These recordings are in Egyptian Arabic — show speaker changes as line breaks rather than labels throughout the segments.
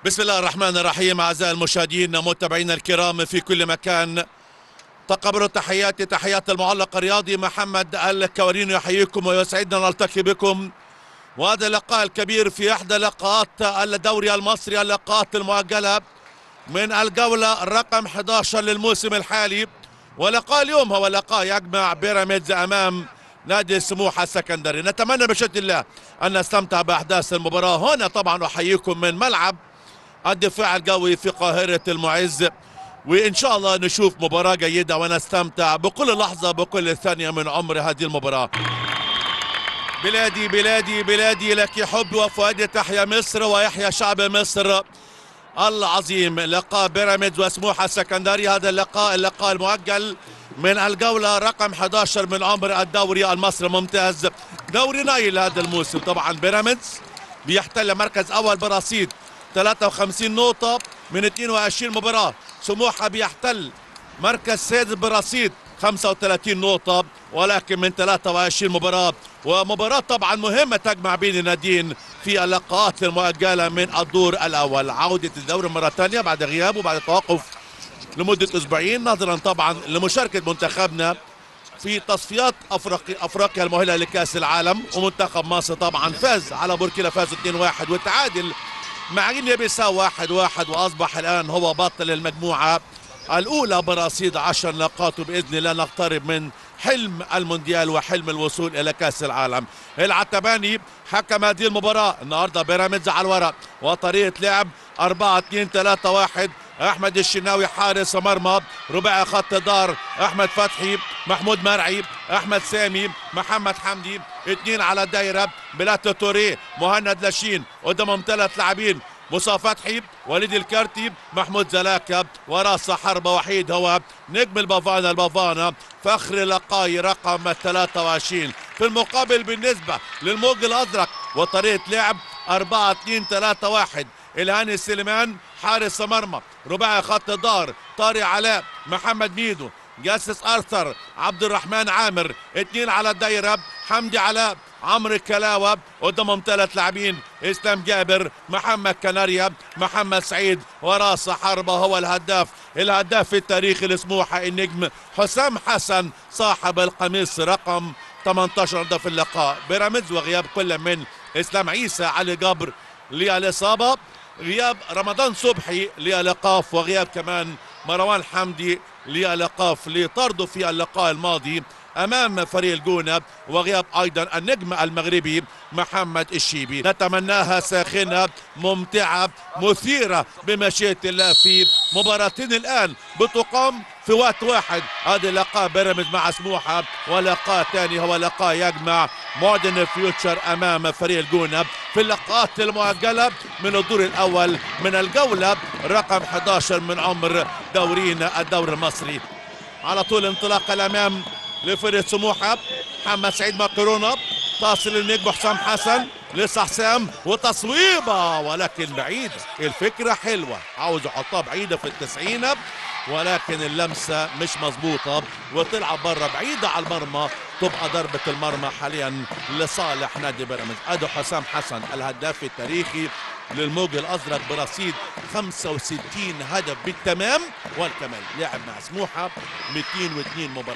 بسم الله الرحمن الرحيم أعزائي المشاهدين متابعينا الكرام في كل مكان تقبلوا تحياتي تحيات المعلق الرياضي محمد الكوارين يحييكم ويسعدنا نلتقي بكم وهذا اللقاء الكبير في إحدى لقاءات الدوري المصري اللقاءات المؤجلة من الجولة رقم 11 للموسم الحالي ولقاء اليوم هو لقاء يجمع بيراميدز أمام نادي سموحة السكندري نتمنى بشدة الله أن نستمتع بأحداث المباراة هنا طبعا أحييكم من ملعب الدفاع الجوي في قاهرة المعز وإن شاء الله نشوف مباراة جيدة ونستمتع بكل لحظة بكل ثانية من عمر هذه المباراة بلادي بلادي بلادي لك حب وفؤاد تحيا مصر ويحيا شعب مصر العظيم لقاء بيراميدز وسموحة السكندري هذا اللقاء اللقاء المؤجل من الجولة رقم 11 من عمر الدوري المصري الممتاز دوري نايل هذا الموسم طبعا بيراميدز بيحتل مركز أول برصيد 53 نقطة من 22 مباراة سموحة بيحتل مركز سادس برصيد 35 نقطة ولكن من 23 مباراة ومباراة طبعا مهمة تجمع بين الناديين في اللقاءات المؤجلة من الدور الأول عودة الدوري مرة ثانية بعد غياب وبعد توقف لمدة أسبوعين نظرا طبعا لمشاركة منتخبنا في تصفيات افريقيا افريقيا المؤهله لكاس العالم ومنتخب مصر طبعا فاز على بوركينا فاسو 2-1 وتعادل مع غينيا بيساو واحد واحد واصبح الان هو بطل المجموعه الاولى برصيد 10 نقاط وباذن الله نقترب من حلم المونديال وحلم الوصول الى كاس العالم العتباني حكم هذه المباراه النهارده بيراميدز على الورق وطريقه لعب 4 2 3 1 احمد الشناوي حارس مرمى رباعي خط دار احمد فتحي محمود مرعي احمد سامي محمد حمدي اثنين على الدايره بلات توري مهند لاشين قدامهم ثلاث لاعبين موسى فتحي وليد الكارتي محمود زلاكا وراس حربة وحيد هو نجم البافانا البافانا فخر لقاي رقم 23 في المقابل بالنسبة للموج الأزرق وطريقة لعب 4 2 3 1 الهاني سليمان حارس مرمى رباعي خط دار طارق علاء محمد ميدو جاسس ارثر عبد الرحمن عامر اثنين على الدايره حمدي علاء عمرو الكلاوة قدامهم ثلاث لاعبين اسلام جابر محمد كناريا محمد سعيد وراس حربة هو الهداف الهداف التاريخي لسموحة النجم حسام حسن صاحب القميص رقم 18 ده في اللقاء بيراميدز وغياب كل من اسلام عيسى علي جبر للإصابة غياب رمضان صبحي للقاف وغياب كمان مروان حمدي للقاف لطرده في اللقاء الماضي امام فريق الجونه وغياب ايضا النجم المغربي محمد الشيبي نتمناها ساخنه ممتعه مثيره بمشيئه الله في مباراتين الان بتقام في وقت واحد هذا لقاء بيراميدز مع سموحه ولقاء ثاني هو لقاء يجمع مودرن فيوتشر امام فريق الجونه في اللقاءات المؤجله من الدور الاول من الجوله رقم 11 من عمر دورينا الدوري المصري على طول انطلاق الامام لفريق سموحه محمد سعيد مقرونه تصل النجم حسام حسن لسه حسام وتصويبه ولكن بعيده الفكره حلوه عاوز يحطها بعيده في التسعينه ولكن اللمسه مش مظبوطه وتلعب بره بعيده على المرمى تبقى ضربه المرمى حاليا لصالح نادي بيراميدز ادو حسام حسن الهداف التاريخي للموج الازرق برصيد 65 هدف بالتمام والكمال لعب مع سموحه 202 مباراه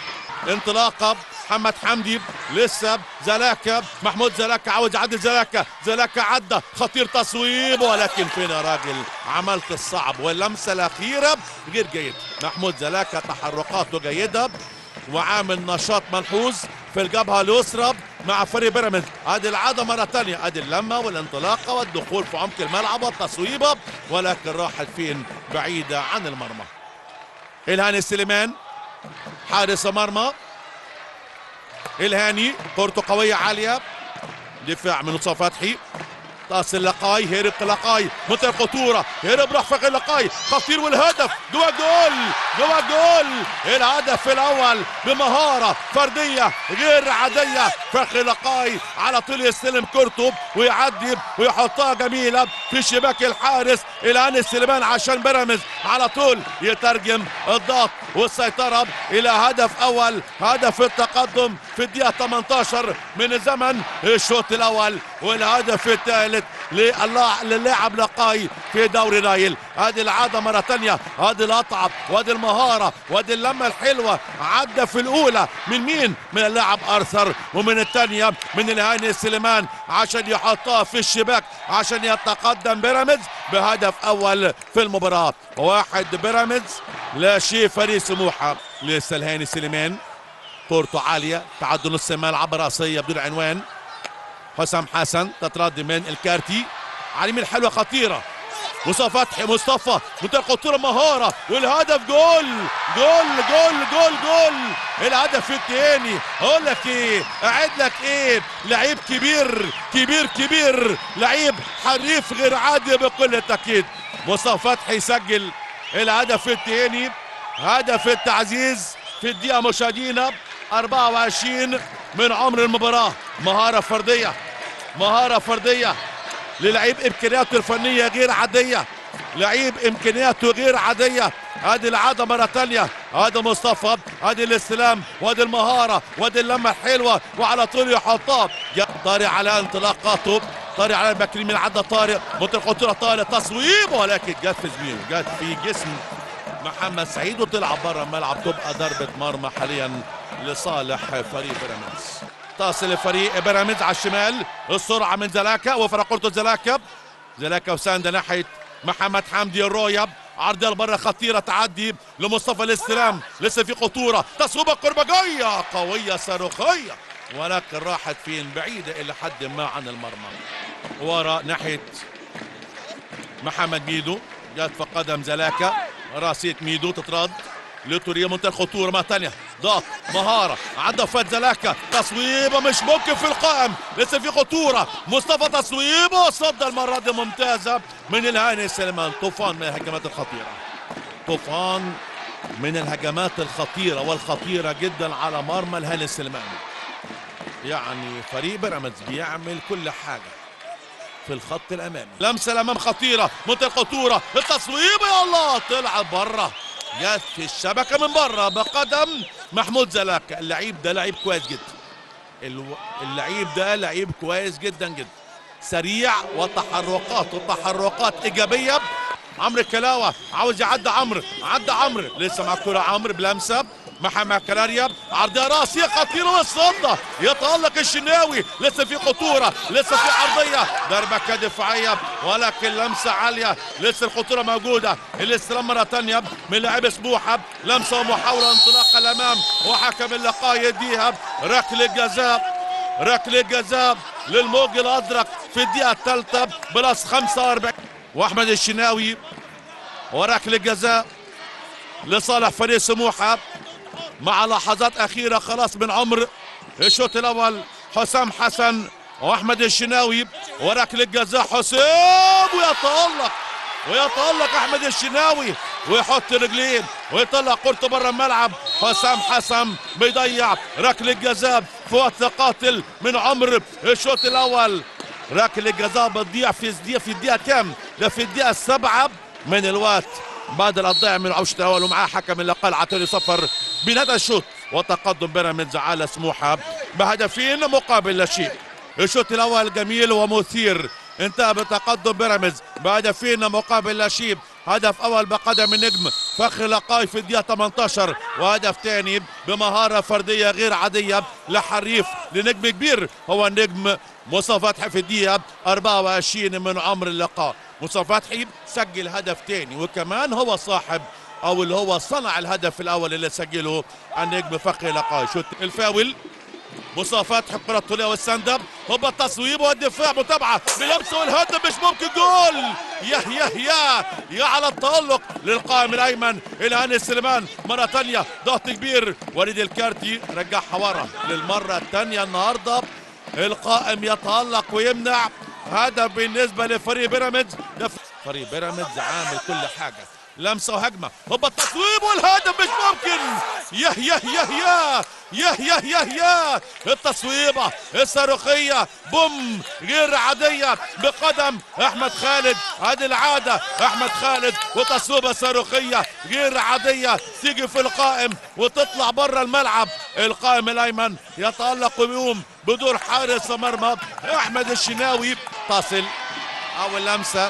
انطلاقه محمد حمدي لسه زلاكا محمود زلاكا عاوز يعدي زلاكا زلاكا عدى خطير تصويب ولكن فين يا راجل عملت الصعب واللمسه الاخيره غير جيد محمود زلاكا تحركاته جيده وعامل نشاط ملحوظ في الجبهه اليسرى مع فريق بيراميدز ادي العاده مره ثانيه ادي اللمه والانطلاقه والدخول في عمق الملعب والتصويبه ولكن راحت فين بعيده عن المرمى الهاني سليمان حارس مرمى الهاني كورته قوية عالية دفاع من مصطفى فتحي تصل لقاي هرب لقاي منطقة الخطورة هرب راح فخر لقاي خطير والهدف جوا جول جوا جول الهدف الأول بمهارة فردية غير عادية فخر لقاي على طول يستلم كورته ويعدي ويحطها جميلة في شباك الحارس الآن سليمان عشان بيراميدز على طول يترجم الضغط والسيطرة إلى هدف أول هدف التقدم في الدقيقة 18 من زمن الشوط الأول والهدف الثالث لله- للاعب لقاي في دوري نايل هذه العاده مره ثانيه هذه القطعه وهذه المهاره وهذه اللمه الحلوه عدى في الاولى من مين من اللاعب ارثر ومن الثانيه من الهاني سليمان عشان يحطها في الشباك عشان يتقدم بيراميدز بهدف اول في المباراه واحد بيراميدز لا شيء فريق سموحه لسه الهاني سليمان كورته عاليه تعدي نص الملعب راسيه بدون عنوان حسام حسن تتردد من الكارتي على اليمين حلوه خطيره مصطفى فتحي مصطفى منطقه خطوره مهاره والهدف جول جول جول جول جول الهدف الثاني اقول لك ايه اعد لك ايه لعيب كبير كبير كبير لعيب حريف غير عادي بكل التاكيد مصطفى فتحي يسجل الهدف الثاني هدف التعزيز في الدقيقه مشاهدينا 24 من عمر المباراه مهاره فرديه مهاره فرديه للعيب امكانياته الفنيه غير عاديه لعيب امكانياته غير عاديه هذه العاده مره ثانيه هذا مصطفى هذه الاستلام وهذه المهاره وهذه اللمه الحلوه وعلى طول يحطها يا طارق على انطلاقاته طارق على البكري من عدى طارق منطقه خطوره طارق تصويب ولكن جت في زميله جت في جسم محمد سعيد وتلعب بره الملعب تبقى ضربه مرمى حاليا لصالح فريق بيراميدز تصل فريق بيراميدز على الشمال السرعه من زلاكا وفرقورته زلاكا زلاكا وسانده ناحيه محمد حمدي الرويا عرضيه لبره خطيره تعدي لمصطفى الاستلام لسه في خطوره تصويبه قربجيه قويه صاروخيه ولكن راحت فين بعيده الى حد ما عن المرمى ورا ناحيه محمد ميدو جت في قدم زلاكا راسية ميدو تترد لتوريا منتهى الخطورة مرة ثانية ضغط مهارة عدى فات زلاكا تصويبة مش ممكن في القائم لسه في خطورة مصطفى تصويبه صد المرة دي ممتازة من الهاني سليمان طوفان من الهجمات الخطيرة طوفان من الهجمات الخطيرة والخطيرة جدا على مرمى الهاني سليمان يعني فريق بيراميدز بيعمل كل حاجة في الخط الامامي لمسه الامام خطيره منتهى الخطوره التصويب يا الله طلع بره جت في الشبكه من بره بقدم محمود زلاكا اللعيب ده لعيب كويس جدا الو- اللعيب ده لعيب كويس جدا جدا سريع وتحركات وتحركات ايجابيه عمرو الكلاوه عاوز يعدي عمرو عدى عمرو لسه مع الكره عمرو بلمسه محمد كلاريا عرضيه راسيه خطيره والصده يتالق الشناوي لسه في خطوره لسه في عرضيه ضربه دفاعيه ولكن لمسه عاليه لسه الخطوره موجوده الاستلام مره ثانيه من لاعب سموحه لمسه ومحاوله انطلاق الامام وحكم اللقاء يديها ركله جزاء ركله جزاء للموج الازرق في الدقيقه الثالثه بلس 45 واحمد الشناوي وركله جزاء لصالح فريق سموحه مع لحظات اخيره خلاص من عمر الشوط الاول حسام حسن واحمد الشناوي وركله جزاء حسام ويتالق ويتالق احمد الشناوي ويحط رجلين ويطلع كورته بره الملعب حسام حسن بيضيع ركله جزاء في وقت قاتل من عمر الشوط الاول ركله جزاء بتضيع في الدقيقه في الدقيقه كام؟ ده في الدقيقه السابعه من الوقت بعد القضاء من العوش الاول ومعاه حكم اللقاء عطيني صفر بنهايه الشوط وتقدم بيراميدز على سموحه بهدفين مقابل لا شيء الشوط الاول جميل ومثير انتهى بتقدم بيراميدز بهدفين مقابل لا شيء هدف اول بقدم النجم فخر لقاي في الدقيقه 18 وهدف ثاني بمهاره فرديه غير عاديه لحريف لنجم كبير هو النجم مصطفى فتحي في الدقيقه 24 من عمر اللقاء مصطفى فتحي سجل هدف ثاني وكمان هو صاحب او اللي هو صنع الهدف الاول اللي سجله النجم فخري لقاي شوت الفاول مصطفى فتحي الكره الطوليه والسند اب هوبا التصويب والدفاع متابعه بلمسه والهدف مش ممكن جول يا يا يا يا على التالق للقائم الايمن الهاني سليمان مره ثانيه ضغط كبير وليد الكارتي رجعها ورا للمره الثانيه النهارده القائم يتالق ويمنع هدف بالنسبه لفريق بيراميدز ده فريق بيراميدز عامل كل حاجه لمسه وهجمه هوبا التصويب والهدف مش ممكن يا يا يا يا يا يا يا يا التصويبه الصاروخيه بوم غير عاديه بقدم احمد خالد هذه العاده احمد خالد وتصويبه صاروخيه غير عاديه تيجي في القائم وتطلع بره الملعب القائم الايمن يتالق ويقوم بدور حارس مرمى احمد الشناوي تصل اول لمسه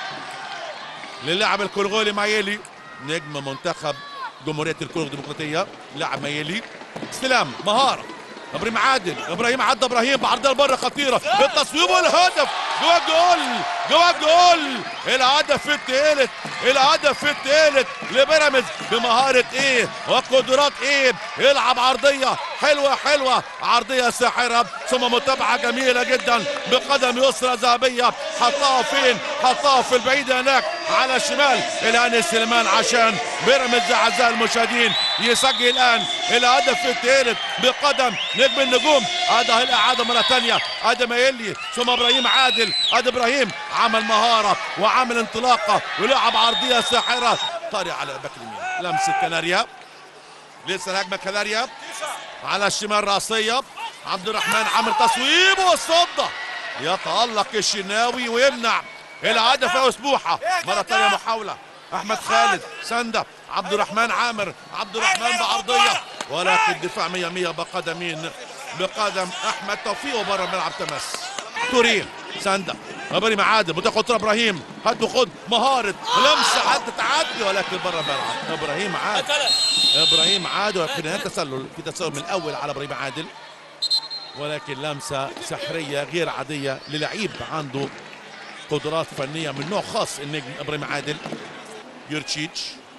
للاعب الكونغولي مايلي نجم منتخب جمهوريه الكونغو الديمقراطيه لاعب مايلي استلام مهاره ابراهيم عادل ابراهيم عدى ابراهيم بعرضيه لبره خطيره التصويب والهدف جوا الجول جوا الجول الهدف الثالث الهدف الثالث لبيراميدز بمهاره ايه وقدرات ايه يلعب عرضيه حلوه حلوه عرضيه ساحره ثم متابعه جميله جدا بقدم يسرى ذهبيه حطها فين حطها في البعيد هناك على الشمال الان سليمان عشان بيراميدز اعزائي المشاهدين يسجل الان الهدف الثالث بقدم نجم النجوم هذا الاعاده مره ثانيه ادي مايلي ثم ابراهيم عادل ادي ابراهيم عمل مهاره وعمل انطلاقه ولعب عرضيه ساحره طارق على الباك اليمين لمسه كناريا لسه الهجمه كناريا على الشمال راسيه عبد الرحمن عامل تصويب والصده يتالق الشناوي ويمنع الهدف يا سبوحه مره ثانيه محاوله احمد خالد سنده عبد الرحمن عامر عبد الرحمن بعرضيه ولكن دفاع 100 100 بقدم مين بقدم احمد توفيق وبره الملعب تمس توريه سنده ابراهيم عادل متاخد ابراهيم هات وخد مهاره لمسه عدت تعدي ولكن بره الملعب ابراهيم عادل ابراهيم عادل ولكن هناك تسلل في تسلل من الاول على ابراهيم عادل ولكن لمسه سحريه غير عاديه للعيب عنده قدرات فنيه من نوع خاص النجم ابراهيم عادل يورتشيتش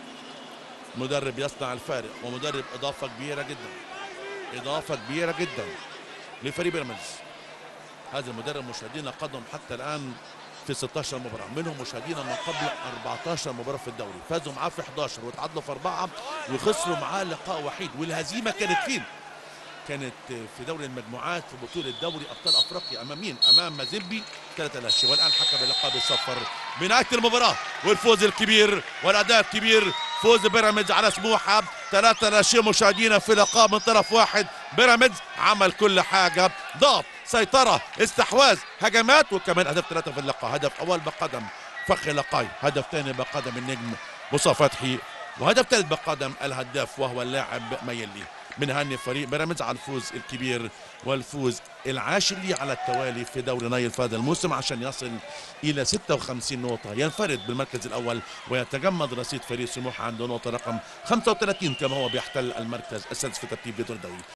مدرب يصنع الفارق ومدرب اضافه كبيره جدا اضافه كبيره جدا لفريق بيراميدز هذا المدرب مشاهدينا قدم حتى الان في 16 مباراة منهم مشاهدينا من قبل 14 مباراة في الدوري فازوا معاه في 11 وتعادلوا في أربعة وخسروا معاه لقاء وحيد والهزيمة كانت فين؟ كانت في دوري المجموعات في بطولة دوري أبطال أفريقيا أمام مين؟ أمام مازيمبي ثلاثة لا شيء والآن حكم اللقاء بالصفر بنهاية المباراة والفوز الكبير والأداء الكبير فوز بيراميدز على سموحة ثلاثة لا شيء مشاهدينا في لقاء من طرف واحد بيراميدز عمل كل حاجة ضغط سيطرة استحواذ هجمات وكمان هدف ثلاثة في اللقاء هدف أول بقدم فخ لقاي هدف ثاني بقدم النجم مصطفى فتحي وهدف ثالث بقدم الهداف وهو اللاعب ميلي بنهني فريق بيراميدز على الفوز الكبير والفوز العاشر ليه على التوالي في دوري نايل في هذا الموسم عشان يصل الى 56 نقطه ينفرد بالمركز الاول ويتجمد رصيد فريق سموحه عنده نقطه رقم 35 كما هو بيحتل المركز السادس في ترتيب الدوري